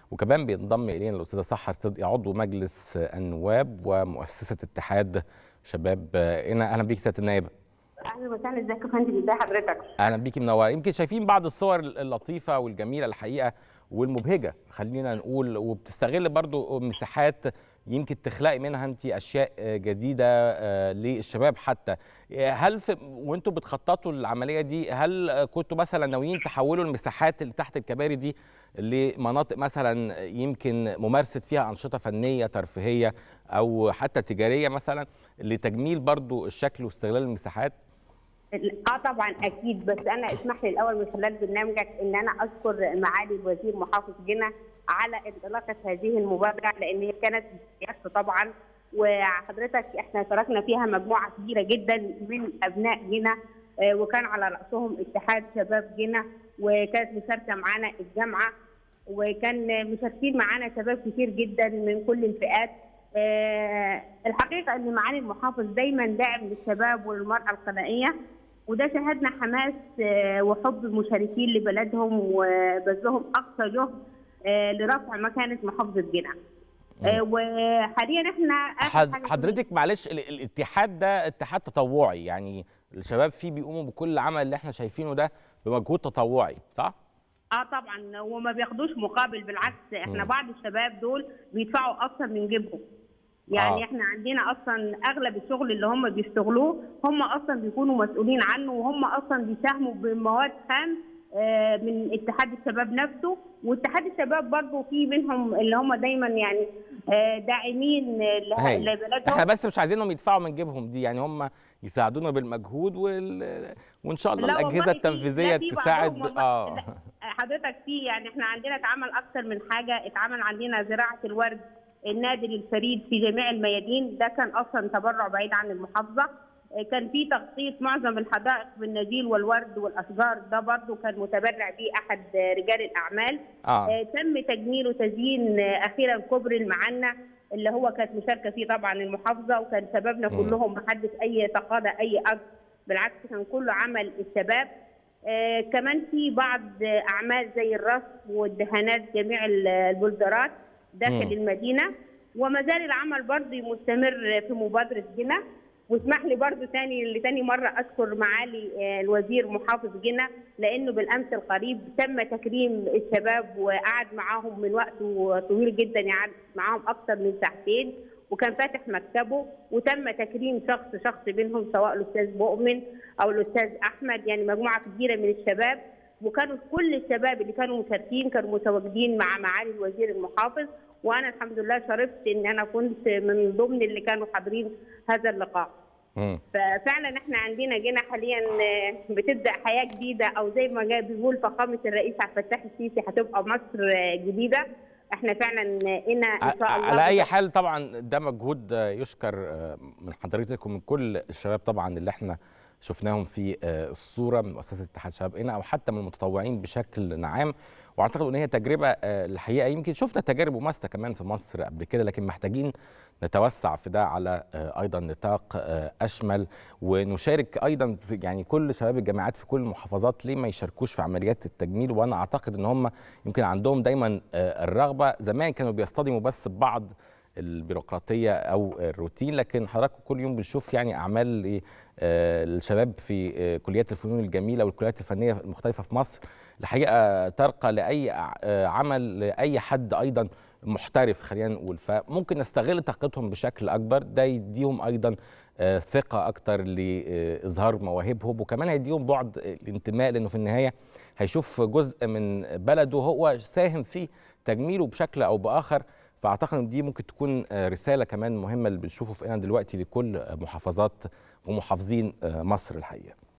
وكمان بينضم الينا الاستاذه سحر صدقي عضو مجلس النواب ومؤسسه اتحاد شباب هنا اهلا بيك سياده النائبه اهلا وسهلا ازيك يا فندم ازي حضرتك اهلا بيكي منوره يمكن شايفين بعض الصور اللطيفه والجميله الحقيقه والمبهجه خلينا نقول وبتستغل برضو مساحات يمكن تخلقي منها انت اشياء جديده للشباب حتى هل في وانتم بتخططوا العمليه دي هل كنتوا مثلا ناويين تحولوا المساحات اللي تحت الكباري دي لمناطق مثلا يمكن ممارسه فيها انشطه فنيه ترفيهيه او حتى تجاريه مثلا لتجميل برضو الشكل واستغلال المساحات اه طبعا اكيد بس انا اسمح لي الاول من خلال برنامجك ان انا اشكر معالي الوزير محافظ جنة على انطلاقه هذه المبادره لان هي كانت بسياسته طبعا وحضرتك احنا شاركنا فيها مجموعه كبيره جدا من ابناء جنة وكان على راسهم اتحاد شباب جنة وكانت مشاركه معانا الجامعه وكان مشاركين معانا شباب كتير جدا من كل الفئات أه الحقيقه ان معالي المحافظ دايما داعم للشباب والمراه القنائيه وده شهدنا حماس أه وحب المشاركين لبلدهم وبذلهم اقصى جهد أه لرفع مكانه محافظه جنة وحاليا احنا حد حضرتك معلش الاتحاد ده اتحاد تطوعي يعني الشباب فيه بيقوموا بكل العمل اللي احنا شايفينه ده بمجهود تطوعي صح؟ اه طبعا وما بياخدوش مقابل بالعكس احنا م. بعض الشباب دول بيدفعوا اكتر من جيبهم يعني آه. احنا عندنا اصلا اغلب الشغل اللي هم بيشتغلوه هم اصلا بيكونوا مسؤولين عنه وهم اصلا بيساهموا بمواد خام آه من اتحاد الشباب نفسه واتحاد الشباب برضه في منهم اللي هم دايما يعني آه داعمين لبلدهم احنا بس مش عايزينهم يدفعوا من جيبهم دي يعني هم يساعدونا بالمجهود وال... وان شاء الله الاجهزه التنفيذيه تساعد اه حضرتك في يعني احنا عندنا اتعمل اكثر من حاجه اتعمل عندنا زراعه الورد النادي الفريد في جميع الميادين ده كان اصلا تبرع بعيد عن المحافظه كان في تغطيه معظم الحدائق بالنجيل والورد والاشجار ده برضه كان متبرع به احد رجال الاعمال آه. تم تجميل وتزيين اخيرا كوبري المعنى اللي هو كانت مشاركه فيه طبعا المحافظه وكان شبابنا م. كلهم ما حدش اي تقاضى اي اجر بالعكس كان كله عمل الشباب آه كمان في بعض اعمال زي الرصف والدهانات جميع البلدرات داخل م. المدينه وما زال العمل برضه مستمر في مبادره جنة واسمح لي برضه ثاني لثاني مره اشكر معالي الوزير محافظ جنة لانه بالامس القريب تم تكريم الشباب وقعد معاهم من وقت طويل جدا يعني معاهم اكثر من ساعتين وكان فاتح مكتبه وتم تكريم شخص شخص منهم سواء الاستاذ مؤمن او الاستاذ احمد يعني مجموعه كبيره من الشباب وكانوا كل الشباب اللي كانوا مشاركين كانوا متواجدين مع معالي الوزير المحافظ وانا الحمد لله شرفت ان انا كنت من ضمن اللي كانوا حاضرين هذا اللقاء. مم. ففعلا احنا عندنا جينا حاليا بتبدا حياه جديده او زي ما جاي بيقول فخامه الرئيس عبد الفتاح السيسي هتبقى مصر جديده احنا فعلا هنا ان شاء الله على اي حال طبعا ده مجهود يشكر من حضرتك ومن كل الشباب طبعا اللي احنا شفناهم في الصوره من مؤسسه اتحاد شباب هنا او حتى من المتطوعين بشكل عام واعتقد ان هي تجربه الحقيقه يمكن شفنا تجارب مماثله كمان في مصر قبل كده لكن محتاجين نتوسع في ده على ايضا نطاق اشمل ونشارك ايضا يعني كل شباب الجامعات في كل المحافظات ليه ما يشاركوش في عمليات التجميل وانا اعتقد ان هم يمكن عندهم دايما الرغبه زمان كانوا بيصطدموا بس ببعض البيروقراطيه او الروتين لكن حضراتكم كل يوم بنشوف يعني اعمال الشباب في كليات الفنون الجميله والكليات الفنيه المختلفه في مصر الحقيقه ترقى لاي عمل لاي حد ايضا محترف خلينا نقول فممكن نستغل طاقتهم بشكل اكبر ده يديهم ايضا ثقه اكتر لاظهار مواهبهم وكمان هيديهم بعد الانتماء لانه في النهايه هيشوف جزء من بلده هو ساهم في تجميله بشكل او باخر فاعتقد ان دي ممكن تكون رساله كمان مهمه اللي بنشوفه في دلوقتي لكل محافظات ومحافظين مصر الحقيقه